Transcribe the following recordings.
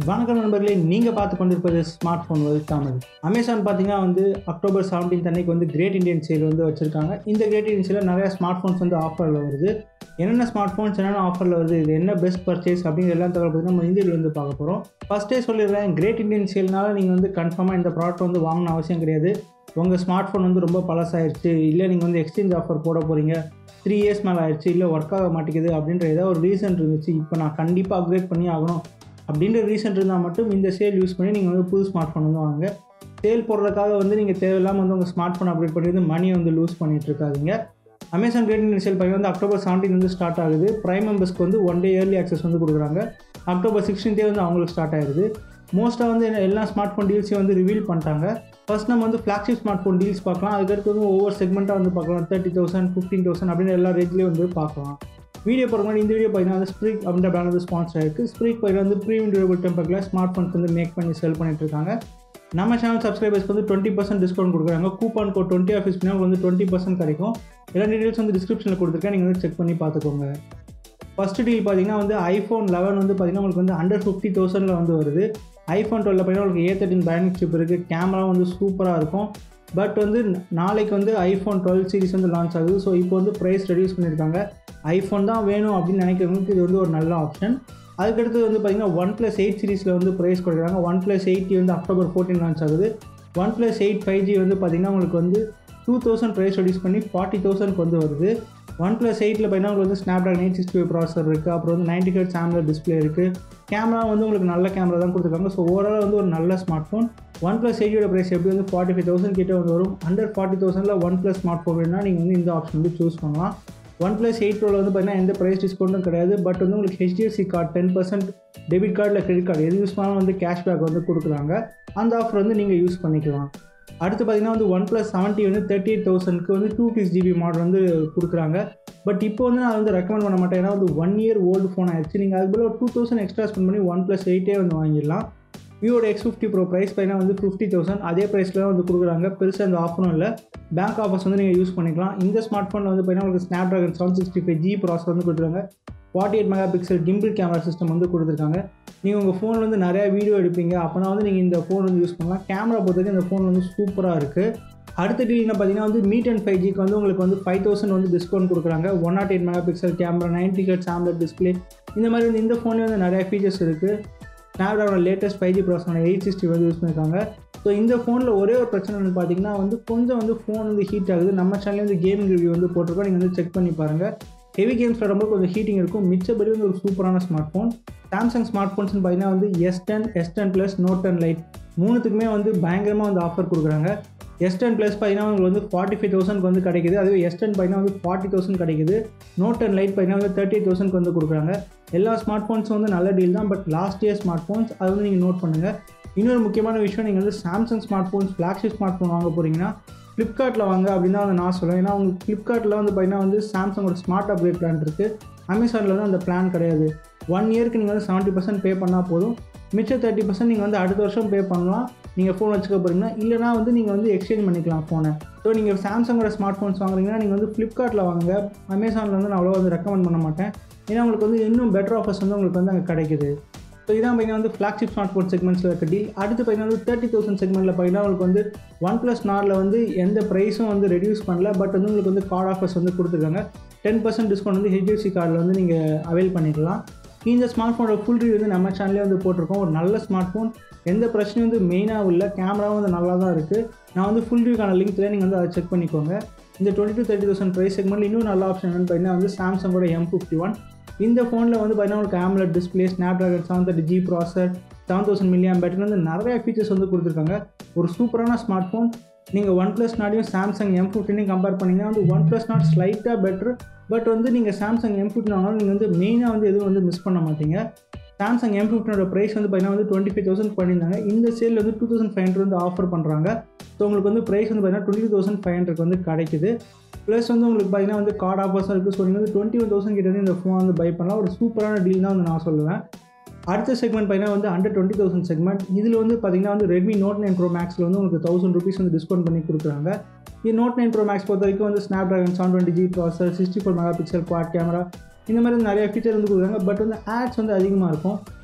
வணக்கம் நண்பர்களே நீங்கள் பார்த்து கொண்டிருப்பது smart phone world Tamil Amazon பார்த்தீங்கன்னா வந்து அக்டோபர் செவன்டீன் அன்னைக்கு வந்து கிரேட் இந்தியன் சேல் வந்து வச்சுருக்காங்க இந்த கிரேட் இந்தியன் சேலில் நிறைய ஸ்மார்ட் ஃபோன்ஸ் வந்து ஆஃபரில் வருது என்னென்ன ஸ்மார்ட் ஃபோன்ஸ் என்னென்ன ஆஃபரில் வருது இது என்ன பெஸ்ட் பர்ச்சேஸ் அப்படிங்கிற எல்லாம் தகவல் பற்றி நம்ம இந்தியில் வந்து பார்க்க போகிறோம் ஃபஸ்ட்டே சொல்லிடுறேன் கிரேட் இந்தியன் சேல்னால நீங்கள் வந்து கன்ஃபார்மாக இந்த ப்ராடக்ட் வந்து வாங்கணும் அவசியம் கிடையாது உங்கள் ஸ்மார்ட் ஃபோன் வந்து ரொம்ப பழசாயிருச்சு இல்லை நீங்கள் வந்து எக்ஸ்சேஞ்ச் ஆஃபர் போட போகிறீங்க த்ரீ இயர்ஸ் மேலே ஆயிடுச்சு இல்லை ஒர்க் ஆக மாட்டேங்குது அப்படின்ற ஏதாவது ஒரு ரீசன் இருந்துச்சு இப்போ நான் கண்டிப்பாக அப்கிரேட் பண்ணி ஆகணும் அப்படின்ற ரீசன் இருந்தால் மட்டும் இந்த சேல் யூஸ் பண்ணி நீங்கள் வந்து புது ஸ்மார்ட் ஃபோன் வந்து வாங்க சேல் போடுறதுக்காக வந்து நீங்கள் தேவையில்லாமல் வந்து உங்கள் ஸ்மார்ட் ஃபோன் அப்டேட் பண்ணி வந்து மணியை வந்து லூஸ் பண்ணிட்டு இருக்காதீங்க அமேசான் கிரேட் சேல் பையன் வந்து அக்டோபர் செவன்டீன் வந்து ஸ்டார்ட் ஆகுது ப்ரைம் மெம்பர்ஸ்க்கு வந்து ஒன் டே இயர்லி ஆக்சஸ் வந்து கொடுக்குறாங்க அக்டோபர் சிக்ஸ்டீன்த்தே வந்து அவங்களுக்கு ஸ்டார்ட் ஆயிடுது மோஸ்ட்டாக வந்து எல்லா ஸ்மார்ட் ஃபோன் டீல்ஸையும் வந்து ரிவீல் பண்ணிட்டாங்க ஃபர்ஸ்ட் நம்ம வந்து ஃப்ளாக்ஷிப் ஸ்மார்ட் ஃபோன் டீல்ஸ் பார்க்கலாம் அதுக்கடுத்து வந்து ஒவ்வொரு செக்மெண்ட்டாக வந்து பார்க்கலாம் தேர்ட்டி தௌசண்ட் ஃபிஃப்டீன் தௌசண்ட் அப்படின்னு எல்லா ரேட்லேயும் வந்து பார்க்கலாம் வீடியோ போகிற மாதிரி இந்த வீடியோ பார்த்தீங்கன்னா வந்து ஸ்ப்ரீக் அப்படின்ற பிராண்ட் வந்து ஸ்பான்சர் ஆயிருக்கு ஸ்ப்ரீக் பார்த்தீங்கன்னா வந்து ப்ரீமியம் டியூரபிள் டெம்பரில் ஸ்மார்ட் ஃபோன்ஸ் வந்து மேக் பண்ணி செல் பண்ணிட்டு இருக்காங்க நம்ம சேனல் சப்ஸ்கிரைபர்ஸ்க்கு வந்து டுவெண்ட்டி பர்சன்ட் டிஸ்கவுண்ட் கொடுக்குறாங்க கூப்பான் கோட் டுவெண்ட்டி ஆஃபீஸ் பண்ணி உங்களுக்கு வந்து டுவெண்ட்டி பர்சன்ட் கிடைக்கும் எல்லா டீட்டெயில்ஸ் வந்து டிஸ்கிரிப்ஷனில் கொடுத்துருக்கேன் நீங்கள் வந்து செக் பண்ணி பார்த்துக்கோங்க ஃபஸ்ட்டு டீல் பார்த்தீங்கன்னா வந்து ஐஃபோன் லெவன் வந்து பார்த்தீங்கன்னா உங்களுக்கு வந்து அண்டர் ஃபிஃப்டி தௌசண்டில் வந்து வருது ஐஃபோன் டுவெல் பார்த்தீங்கன்னா உங்களுக்கு ஏ தேர்ட்டின் பேனிக் சிப் இருக்குது கேமரா வந்து சூப்பராக இருக்கும் பட் வந்து நாளைக்கு வந்து ஐஃபோன் டுவெல் சீரிஸ் வந்து லான்ச் ஆகுது ஸோ இப்போ வந்து ப்ரைஸ் ரெடியூஸ் பண்ணியிருக்காங்க ஐஃபோன் தான் வேணும் அப்படின்னு நினைக்கிறவங்களுக்கு இது வந்து ஒரு நல்ல ஆப்ஷன் அதுக்கடுத்து வந்து பார்த்தீங்கன்னா ஒன் ப்ளஸ் எயிட் சீரிஸில் வந்து ப்ரைஸ் கொடுக்குறாங்க ஒன் ப்ளஸ் எயிட்டி வந்து அக்டோபர் ஃபோர்டீன் லான்ச் ஆகுது OnePlus eight five G வந்து பார்த்தீங்கன்னா உங்களுக்கு வந்து டூ தௌசண்ட் ப்ரைஸ் ரெடியூஸ் பண்ணி ஃபார்ட்டி தௌசண்ட்க்கு வந்து வருது ஒன் ப்ளஸ் எயிட்டில் பார்த்தீங்கன்னா உங்களுக்கு வந்து Snapdragon eight sixty five processor இருக்குது அப்புறம் வந்து நைன்டி ஹெட் ஆம்லர் டிஸ்பிளே இருக்குது கேமரா வந்து உங்களுக்கு நல்ல கேமரா தான் கொடுத்துருக்காங்க ஸோ ஓவரால் வந்து ஒரு நல்ல ஸ்மார்ட் ஃபோன் ஒன் ப்ளஸ் எயிட்டியோட ப்ரைஸ் எப்படி வந்து ஃபார்ட்டி ஃபைவ் தௌசண்ட் கிட்ட வந்து வரும் அண்டர் ஃபார்ட்டி தௌசண்டில் ஒன் ப்ளஸ் ஸ்மார்ட் ஃபோன் வேணும்னா நீங்கள் வந்து இந்த ஆப்ஷன் வந்து சூஸ் பண்ணலாம் ஒன் ப்ளஸ் எயிட் ப்ரோவில் வந்து பார்த்தீங்கன்னா எந்த ப்ரைஸ் டிஸ்கவுண்ட்டும் கிடையாது பட் வந்து உங்களுக்கு HDFC card ten percent debit கார்டில் கிரெடிட் கார்டு எது யூஸ் பண்ணாலும் வந்து கேஷ்பேக் வந்து கொடுக்குறாங்க அந்த ஆஃபர் வந்து நீங்கள் யூஸ் பண்ணிக்கலாம் அடுத்து பார்த்தீங்கன்னா வந்து ஒன் ப்ளஸ் செவன்ட்டி வந்து தேர்ட்டி எயிட் தௌசண்ட்க்கு வந்து டூ சிக்ஸ் ஜிபி மாடல் வந்து கொடுக்குறாங்க பட் இப்போ வந்து நான் வந்து ரெக்கமெண்ட் பண்ண மாட்டேன் ஏன்னா வந்து ஒன் இயர் ஓல்டு ஃபோன் ஆயிடுச்சு நீங்கள் அது போல் ஒரு டூ தௌசண்ட் எக்ஸ்ட்ரா ஸ்பெண்ட் பண்ணி ஒன் ப்ளஸ் எயிட்டே வந்து வாங்கிடலாம் விவோட எக்ஸ் ஃபிஃப்டி ப்ரோ ப்ரைஸ் பார்த்தீங்கன்னா வந்து ஃபிஃப்டி தௌசண்ட் அதே ப்ரைஸில் தான் வந்து கொடுக்குறாங்க பெருசாக அந்த ஆஃபரும் இல்லை பேங்க் ஆஃபர்ஸ் வந்து நீங்கள் யூஸ் பண்ணிக்கலாம் இந்த ஸ்மார்ட் ஃபோனில் வந்து பார்த்தீங்கன்னா உங்களுக்கு Snapdragon seven sixty five G processor வந்து கொடுத்துருக்காங்க forty eight mega pixel dimple camera system வந்து கொடுத்துருக்காங்க நீங்கள் உங்கள் ஃபோனில் வந்து நிறையா வீடியோ எடுப்பீங்க அப்போனா வந்து நீங்கள் இந்த ஃபோன் வந்து யூஸ் பண்ணலாம் கேமரா பொறுத்தவரைக்கும் இந்த ஃபோன் வந்து சூப்பராக இருக்குது அடுத்த டீல் என்ன பார்த்தீங்கன்னா வந்து மீட் அண்ட் ஃபைவ் ஜிக்கு வந்து உங்களுக்கு வந்து ஃபைவ் தௌசண்ட் வந்து டிஸ்கவுண்ட் கொடுக்குறாங்க one Nord eight mega pixel camera ninety ஹெட் ஆம்லெட் டிஸ்பிளே இந்த மாதிரி வந்து இந்த ஃபோன்லேயே வந்து நிறைய ஃபீச்சர்ஸ் இருக்குது Snapdragon latest five G processor eight sixty வந்து யூஸ் பண்ணியிருக்காங்க ஸோ இந்த ஃபோனில் ஒரே ஒரு பிரச்சனை வந்து பார்த்தீங்கன்னா வந்து கொஞ்சம் வந்து ஃபோன் வந்து ஹீட் ஆகுது நம்ம சேனல்லே வந்து கேமிங் ரிவ்யூ வந்து போட்டிருக்கோம் நீங்கள் வந்து செக் பண்ணி பாருங்கள் ஹெவி கேம்ஸ் விளாடும்போது கொஞ்சம் ஹீட்டிங் இருக்கும் மிச்சபடி வந்து ஒரு சூப்பரான ஸ்மார்ட் ஃபோன் சாம்சங் ஸ்மார்ட் ஃபோன்ஸ்னு பார்த்தீங்கன்னா வந்து S ten S ten plus Note ten Lite மூணுத்துக்குமே வந்து பயங்கரமாக வந்து ஆஃபர் கொடுக்குறாங்க எஸ் டென் ப்ளஸ் பார்த்தீங்கன்னா உங்களுக்கு வந்து ஃபார்ட்டி ஃபைவ் தௌசண்ட் வந்து கிடைக்குது அதுவே எஸ் டென் பார்த்தீங்கன்னா வந்து ஃபார்ட்டி தௌசண்ட் கிடைக்குது நோட் டென் லைட் பார்த்தீங்கன்னா வந்து தேர்ட்டி எயிட் தௌசண்ட் வந்து கொடுக்குறாங்க எல்லா ஸ்மார்ட் ஃபோன்ஸும் வந்து நல்ல டீல் தான் but last year smart phones அது வந்து நீங்கள் நோட் பண்ணுங்கள் இன்னொரு முக்கியமான விஷயம் நீங்கள் வந்து Samsung smart phones flagship smart phone வாங்க போகிறீங்கன்னா ஃப்ளிப்கார்ட்டில் வாங்க அப்படின்னு தான் வந்து நான் சொல்லுவேன் ஏன்னா உங்களுக்கு ஃப்ளிப்கார்ட்டில் வந்து பார்த்தீங்கன்னா வந்து சாம்சங்கோட ஸ்மார்ட் அப்கிரேட் பிளான் இருக்குது அமேசானில் வந்து அந்த பிளான் கிடையாது ஒன் இயருக்கு நீங்கள் வந்து செவன்ட்டி பர்சன்ட் பே பண்ணால் போதும் மிச்சம் தேர்ட்டி பர்சன்ட் நீங்கள் வந்து அடுத்த வருஷம் பே பண்ணலாம் நீங்கள் ஃபோன் வச்சுக்க போகிறீங்கன்னா இல்லைனா வந்து நீங்கள் வந்து எக்ஸ்சேஞ்ச் பண்ணிக்கலாம் ஃபோனை ஸோ நீங்கள் சாம்சங்கோட ஸ்மார்ட் ஃபோன்ஸ் வாங்குறீங்கன்னா நீங்கள் வந்து ஃப்ளிப்கார்ட்டில் வாங்க அமேசானில் வந்து நான் அவ்வளோ வந்து ரெக்கமெண்ட் பண்ண மாட்டேன் ஏன்னா உங்களுக்கு வந்து இன்னும் பெட்டர் ஆஃபர்ஸ் வந்து உங்களுக்கு வந்து அங்கே கிடைக்குது ஸோ இதான் பார்த்தீங்கன்னா வந்து ஃப்ளாக்ஷிப் ஸ்மார்ட் ஃபோன் செக்மெண்ட்ஸில் இருக்க டீல் அடுத்து பார்த்தீங்கன்னா வந்து தேர்ட்டி தௌசண்ட் செக்மெண்ட்டில் பார்த்தீங்கன்னா உங்களுக்கு வந்து ஒன் ப்ளஸ் நாரில் வந்து எந்த ப்ரைஸும் வந்து ரெடியூஸ் பண்ணல பட் வந்து உங்களுக்கு வந்து கார்டு ஆஃபர்ஸ் வந்து கொடுத்துருக்காங்க டென் பர்சன்ட் டிஸ்கவுண்ட் வந்து ஹெச்டிஎஃப்சி கார்டில் வந்து நீங்கள் அவைல் பண்ணிக்கலாம் இந்த ஸ்மார்ட் ஃபோனோட ஃபுல் ரிவ்யூ வந்து நம்ம சேனல்லே வந்து போட்டிருக்கோம் ஒரு நல்ல ஸ்மார்ட் ஃபோன் எந்த பிரச்சனையும் வந்து மெயினாக இல்லை கேமராவும் வந்து நல்லா தான் இருக்குது நான் வந்து ஃபுல் ரிவ்யூக்கான லிங்க் தரேன் நீங்கள் வந்து அதை செக் பண்ணிக்கோங்க இந்த twenty to thirty thousand price segment இன்னும் நல்ல ஆப்ஷன் என்னென்னு பார்த்தீங்கன்னா வந்து சாம்சங்கோட எம் ஃபிஃப்டி ஒன் இந்த ஃபோனில் வந்து பார்த்தீங்கன்னா உங்களுக்கு AMOLED display Snapdragon seven thirty G processor seven thousand milliamp battery வந்து நிறைய ஃபீச்சர்ஸ் வந்து கொடுத்துருக்காங்க ஒரு சூப்பரான ஸ்மார்ட் ஃபோன் நீங்கள் ஒன் ப்ளஸ் நாட்டையும் சாம்சங் எம் ஃபிஃப்டினையும் கம்பேர் பண்ணிங்கன்னா வந்து ஒன் ப்ளஸ் நாட் ஸ்லைட்டாக பெட்ரு பட் வந்து நீங்கள் சாம்சங் எம் ஃபிஃப்டின் வாங்கினாலும் நீங்கள் வந்து மெயினாக வந்து எதுவும் வந்து மிஸ் பண்ண மாட்டீங்க சாம்சங் எம் ஃபிஃப்டினோட ப்ரைஸ் வந்து பார்த்தீங்கன்னா வந்து டுவெண்ட்டி ஃபைவ் தௌசண்ட் பண்ணியிருந்தாங்க இந்த சேலில் வந்து டூ தௌசண்ட் ஃபைவ் ஹண்ட்ரட் வந்து ஆஃபர் பண்ணுறாங்க ஸோ உங்களுக்கு வந்து ப்ரைஸ் வந்து பார்த்தீங்கன்னா twenty two thousand five hundred வந்து கிடைக்குது ப்ளஸ் வந்து உங்களுக்கு பார்த்தீங்கன்னா வந்து கார்டு ஆஃபர்ஸும் இருக்குது ஸோ நீங்கள் வந்து டுவெண்ட்டி ஒன் தௌசண்ட் கிட்ட வந்து இந்த ஃபோன் வந்து பை பண்ணலாம் ஒரு சூப்பரான டீல் தான் வந்து நான் சொல்லுவேன் அடுத்த செக்மெண்ட் பார்த்தீங்கன்னா வந்து அண்டர் டுவெண்ட்டி தௌசண்ட் செக்மெண்ட் இதில் வந்து பார்த்தீங்கன்னா வந்து ரெட்மி நோட் நைன் ப்ரோ மேக்ஸில் வந்து உங்களுக்கு தௌசண்ட் ருபீஸ் வந்து டிஸ்கவுண்ட் பண்ணி கொடுக்குறாங்க இது நோட் நைன் ப்ரோ மேக்ஸ் பொறுத்த வரைக்கும் வந்து Snapdragon seven twenty G processor sixty four mega pixel quad camera இந்த மாதிரி நிறைய ஃபீச்சர் வந்து கொடுக்குறாங்க பட் வந்து ஆட்ஸ் வந்து அதிகமாக இருக்கும்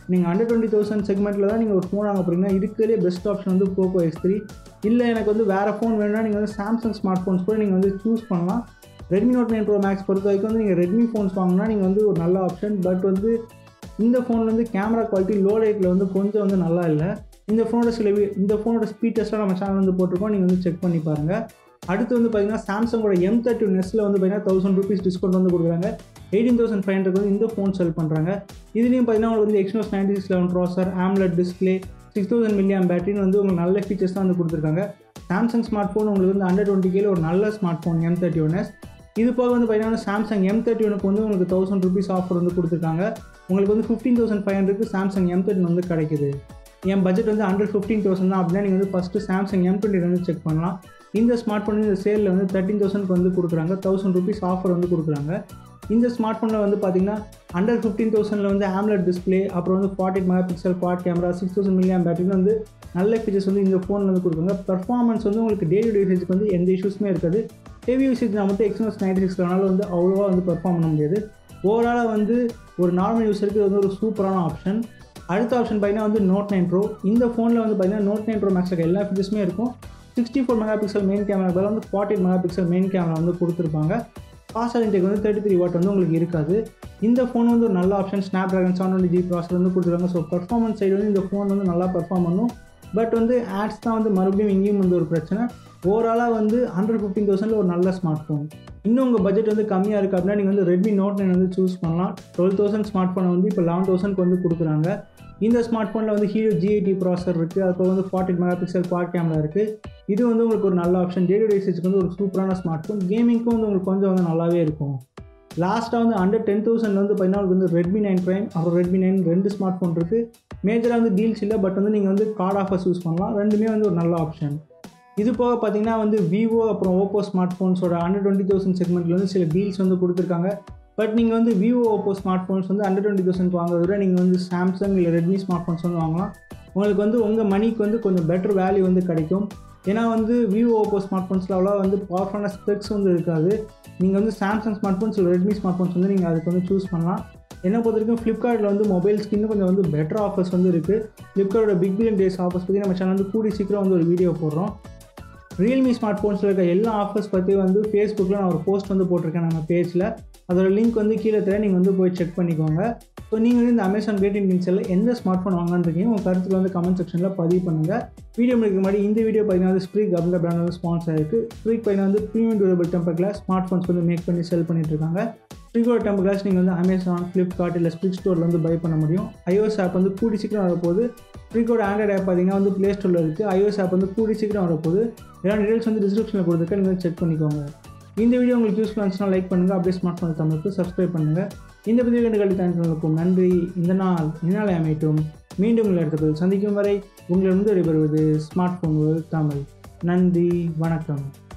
நீங்கள் அண்டர் டுவெண்ட்டி தௌசண்ட் செக்மெண்ட்டில் தான் நீங்கள் ஒரு ஃபோன் வாங்க போகிறீங்கன்னா இருக்கிறதே பெஸ்ட் ஆப்ஷன் வந்து போக்கோ எக்ஸ் த்ரீ இல்லை எனக்கு வந்து வேறு ஃபோன் வேணும்னா நீங்கள் வந்து சாம்சங் ஸ்மார்ட் ஃபோன்ஸ் கூட நீங்கள் வந்து சூஸ் பண்ணலாம் Redmi Note nine pro Max பொறுத்த வரைக்கும் வந்து நீங்கள் ரெட்மி ஃபோன்ஸ் வாங்கினா நீங்கள் வந்து ஒரு நல்ல ஆப்ஷன் பட் வந்து இந்த ஃபோனில் வந்து கேமரா குவாலிட்டி லோ லைட்டில் வந்து கொஞ்சம் வந்து நல்லா இல்லை இந்த ஃபோனோட சில வி- இந்த ஃபோனோட ஸ்பீட் டெஸ்ட்லாம் நம்ம சேனல் வந்து போட்டிருக்கோம் நீங்கள் வந்து செக் பண்ணி பாருங்கள் அடுத்து வந்து பார்த்தீங்கன்னா சாம்சங்கோட எம் தேர்ட்டி நெஸ்ட்டில் வந்து பார்த்தீங்கன்னா தௌசண்ட் ருபீஸ் டிஸ்கவுண்ட் வந்து கொடுக்குறாங்க எயிட்டீன் தௌசண்ட் ஃபைவ் ஹண்ட்ரட் வந்து இந்த ஃபோன் செல் பண்ணுறாங்க இதுலேயும் பார்த்தீங்கன்னா உங்களுக்கு வந்து Exynos ninety six eleven processor AMOLED display six thousand milliamp பேட்டரின்னு வந்து உங்களுக்கு நல்ல ஃபீச்சர்ஸ் தான் வந்து கொடுத்துருக்காங்க சாம்சங் ஸ்மார்ட் ஃபோன் உங்களுக்கு வந்து அண்டர் டுவெண்ட்டி கேல ஒரு நல்ல smart phone M thirty one S இது போக வந்து பார்த்தீங்கன்னா சாம்சங் எம் தேர்ட்டி ஒனுக்கு வந்து உங்களுக்கு தௌசண்ட் ருபீஸ் ஆஃபர் வந்து கொடுத்துருக்காங்க உங்களுக்கு வந்து ஃபிஃப்டீன் தௌசண்ட் ஃபைவ் ஹண்ட்ரட்க்கு சாம்சங் எம் தேர்ட்டி வந்து கிடைக்குது என் பட்ஜெட் வந்து அண்டர் ஃபிஃப்டீன் தௌசண்ட் தான் அப்படின்னா நீங்கள் வந்து ஃபஸ்ட்டு சாம்சங் எம் டுவெண்ட்டி வந்து செக் பண்ணலாம் இந்த ஸ்மார்ட் ஃபோன் இந்த சேலில் வந்து தேர்ட்டின் தௌசண்ட்க்கு வந்து கொடுக்குறாங்க தௌசண்ட் ருபீஸ் ஆஃபர் வந்து கொடுக்குறாங்க இந்த ஸ்மார்ட் ஃபோனில் வந்து பார்த்தீங்கன்னா அண்டர் ஃபிஃப்டீன் தௌசண்டில் வந்து ஆம்லெட் டிஸ்பிளே அப்புறம் வந்து forty mega pixel quad camera six thousand milliamp பேட்டரின்னு வந்து நல்ல ஃபீச்சர்ஸ் வந்து இந்த ஃபோனில் வந்து கொடுக்குறாங்க பர்ஃபார்மன்ஸ் வந்து உங்களுக்கு டெய்லி யூசேஜ்க்கு வந்து எந்த இஷ்யூஸுமே இருக்காது ஹெவி யூசேஜ் நான் மட்டும் எக்ஸ்னோஸ் நைன்டி சிக்ஸ்னால வந்து அவ்வளோவா வந்து பெர்ஃபார்ம் பண்ண முடியாது ஓவராலாக வந்து ஒரு நார்மல் யூஸருக்கு இது வந்து ஒரு சூப்பரான ஆப்ஷன் அடுத்த ஆப்ஷன் பார்த்தீங்கன்னா வந்து நோட் நைன் ப்ரோ இந்த ஃபோனில் வந்து பார்த்தீங்கன்னா நோட் நைன் ப்ரோ மேக்ஸில் எல்லா ஃபீச்சர்ஸுமே இருக்கும் sixty four mega pixel main camera பதில் வந்து forty mega pixel main camera வந்து கொடுத்துருப்பாங்க ஃபாஸ்டர் இன்டேக் வந்து தேர்ட்டி த்ரீ வாட் வந்து உங்களுக்கு இருக்காது இந்த ஃபோன் வந்து ஒரு நல்ல option Snapdragon seven twenty G processor வந்து கொடுத்துருக்காங்க ஸோ பர்ஃபார்மன்ஸ் சைடு வந்து இந்த ஃபோன் வந்து நல்லா பர்ஃபார்ம் பண்ணும் பட் வந்து ஆட்ஸ் தான் வந்து மறுபடியும் இங்கேயும் வந்து ஒரு பிரச்சனை ஓவராலாக வந்து ஹண்ட்ரட் ஃபிஃப்டீன் தௌசண்டில் ஒரு நல்ல ஸ்மார்ட் ஃபோன் இன்னும் உங்கள் பட்ஜெட் வந்து கம்மியாக இருக்குது அப்படின்னா நீங்கள் வந்து ரெட்மி நோட் நைன் வந்து சூஸ் பண்ணலாம் டுவெல் தௌசண்ட் ஸ்மார்ட் ஃபோனை வந்து இப்போ லெவன் தௌசண்ட்க்கு வந்து கொடுக்குறாங்க இந்த ஸ்மார்ட் ஃபோனில் வந்து ஹீரோ ஜிஐடி ப்ராசர் இருக்குது அதுக்கு வந்து forty mega pixel quad camera இருக்குது இது வந்து உங்களுக்கு ஒரு நல்ல ஆப்ஷன் டேட்டா யூசேஜ்க்கு வந்து ஒரு சூப்பரான ஸ்மார்ட் ஃபோன் கேமிங்க்கும் வந்து உங்களுக்கு கொஞ்சம் வந்து நல்லாவே இருக்கும் லாஸ்ட்டாக வந்து அண்டர் டென் தௌசண்ட் வந்து பார்த்தீங்கன்னா உங்களுக்கு வந்து ரெட்மி நைன் ப்ரைம் அப்புறம் ரெட்மி நைன் ரெண்டு ஸ்மார்ட் ஃபோன் இருக்குது மேஜராக வந்து டீல்ஸ் இல்லை பட் வந்து நீங்கள் வந்து கார்டு ஆஃபர்ஸ் யூஸ் பண்ணலாம் ரெண்டுமே வந்து ஒரு நல்ல ஆப்ஷன் இது போக பார்த்தீங்கன்னா வந்து விவோ அப்புறம் ஓப்போ ஸ்மார்ட் ஃபோன்ஸோட அண்டர் டுவெண்ட்டி தௌசண்ட் செக்மெண்ட்டில் வந்து சில டீல்ஸ் வந்து கொடுத்துருக்காங்க பட் நீங்கள் வந்து விவோ ஓப்போ ஸ்மார்ட் ஃபோன்ஸ் வந்து அண்டர் டுவெண்ட்டி தௌசண்ட் வாங்குறத விட நீங்கள் வந்து சாம்சங் இல்லை ரெட்மி ஸ்மார்ட் ஃபோன்ஸ் வந்து வாங்கலாம் உங்களுக்கு வந்து உங்கள் மணிக்கு வந்து கொஞ்சம் பெட்டர் வேல்யூ வந்து கிடைக்கும் ஏன்னா வந்து விவோ ஓப்போ ஸ்மார்ட் ஃபோன்ஸில் அவ்வளோ வந்து பவர்ஃபுல்லான ஸ்பெக்ஸ் வந்து இருக்காது நீங்கள் வந்து சாம்சங் ஸ்மார்ட் ஃபோன்ஸ் இல்லை ரெட்மி ஸ்மார்ட் ஃபோன்ஸ் வந்து நீங்கள் அதுக்கு வந்து சூஸ் பண்ணலாம் என்னை பொறுத்த வரைக்கும் ஃப்ளிப்கார்ட்டில் வந்து மொபைல்ஸ்க்கு இன்னும் கொஞ்சம் வந்து பெட்டர் ஆஃபர்ஸ் வந்து இருக்குது ஃப்ளிப்கார்ட்டோட பிக் பில்லியன் டேஸ் ஆஃபர்ஸ் பற்றி நம்ம சேனல் வந்து கூடி சீக்கிரம் வந்து ஒரு வீடியோ போடுறோம் ரியல்மி ஸ்மார்ட் ஃபோன்ஸில் இருக்க எல்லா ஆஃபர்ஸ் பற்றி வந்து ஃபேஸ்புக்கில் நான் ஒரு போஸ்ட் வந்து போட்டிருக்கேன் நம்ம பேஜில் அதோட லிங்க் வந்து கீழே தர நீங்கள் வந்து போய் செக் பண்ணிக்கோங்க ஸோ நீங்கள் வந்து இந்த அமேசான் கிரேட் இண்டியன் செல்ல எந்த ஸ்மார்ட் ஃபோன் வாங்கலான்னு இருக்கீங்க உங்கள் கருத்துக்கு வந்து கமெண்ட் செக்ஷனில் பதிவு பண்ணுங்கள் வீடியோ முடிக்க முன்னாடி இந்த வீடியோ பார்த்தீங்கன்னா வந்து ஸ்ப்ரீக் அப்படின்ற பிராண்ட் வந்து ஸ்பான்சர் ஆயிருக்கு ஸ்ப்ரீக் பார்த்தீங்கன்னா வந்து premium durable temper glass smart phones வந்து மேக் பண்ணி செல் பண்ணிட்டு இருக்காங்க ஸ்ப்ரிங்கோட டெம்பர் கிளாஸ் நீங்கள் வந்து அமேசான் ஃப்ளிப்கார்ட் இல்லை ஸ்ப்ரிக் ஸ்டோரில் வந்து பை பண்ண முடியும் ஐஓஎஸ் ஆப் வந்து கூடி சீக்கிரம் வரப்போகுது ஸ்ப்ரிங்கோட ஆண்ட்ராய்ட் ஆப் பார்த்தீங்கன்னா வந்து ப்ளே ஸ்டோரில் இருக்குது ஐஓஎஸ் ஆப் வந்து கூடி சீக்கிரம் வரப்போகுது எல்லா டீடைல்ஸ் வந்து டிஸ்கிரிப்ஷனில் கொடுத்துருக்கேன் நீங்கள் செக் பண்ணிக்கோங்க இந்த வீடியோ உங்களுக்கு யூஸ்ஃபுல் இருந்துச்சுன்னா லைக் பண்ணுங்கள் அப்படியே ஸ்மார்ட் ஃபோன் தமிழுக்கு சப்ஸ்கிரைப் பண்ணுங்கள் இந்த பதிவு கண்டு கல்வி தேங்க்களுக்கும் நன்றி இந்த நாள் இந்நாளை அமையட்டும் மீண்டும் உங்களை இடத்துக்கு சந்திக்கும் வரை உங்களிடமிருந்து விடைபெறுவது ஸ்மார்ட் ஃபோன் தமிழ் நன்றி வணக்கம்